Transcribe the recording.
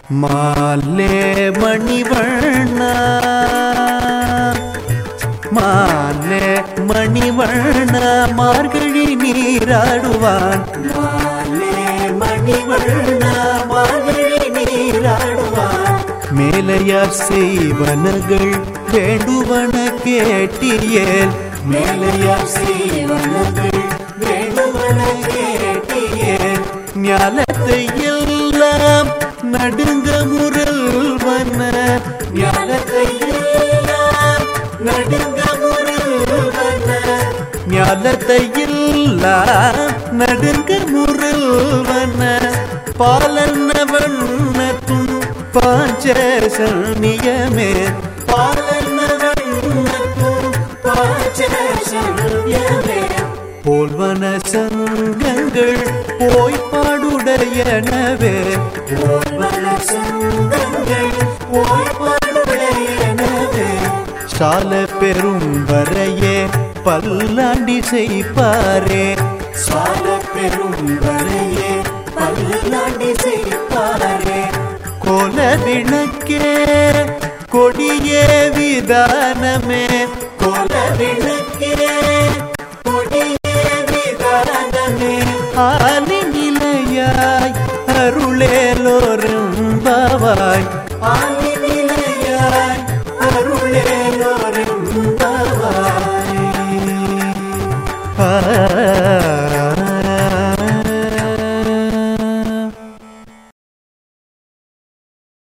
மாலே மணிவண்ணா மாலே மணிவண்ணா மார்கழி நீராடுவான் மாலே மணிவண்ணா மார்கழி நீராடுவான் மேலையார் செய்வனகள் வேண்டுவன கேட்டியேல் மேலையார் செய்வனகள் வேண்டுவன கேட்டியேல் ஞாலத்தை எல்லாம் நடுங்க முரல்வன ஞாலத்தை எல்லாம் நடுங்க முரல்வன ஞாலத்தை எல்லாம் நடுங்க முரல்வன பாலன வண்ணத்தும் பாஞ்சசன்யமே பாலன வண்ணத்தும் பாஞ்சசன்யமே போல்வன சங்கங்கள் போய் பாடுடையனவே போல்வன சங்கங்கள் போய் பாடுடையனவே சால பெரும் வரையே பல்லாண்டி செய்ப்பாரே சால பெரும் வரையே பல்லாண்டி செய்ப்பாரே கோல விளக்கே கொடியே விதானமே கோல விளக்கே